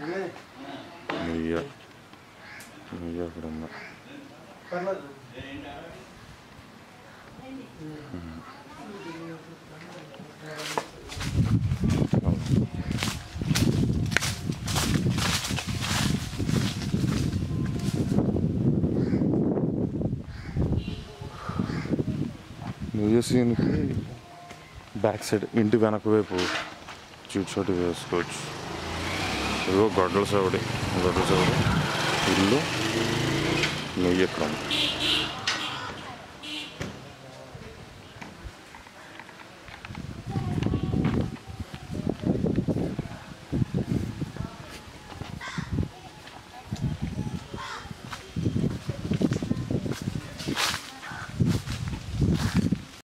నుయ్య నుయ్య అక్కడ ఉందా నుయ్య సీన్కి బ్యాక్ సైడ్ ఇంటి వెనక వైపు చూచోటి వేసుకోవచ్చు ఇదిగో గొడ్డల సవడి గొడ్డల సవడి ఇల్లు నుయ్యి ఎక్కడ ఉంది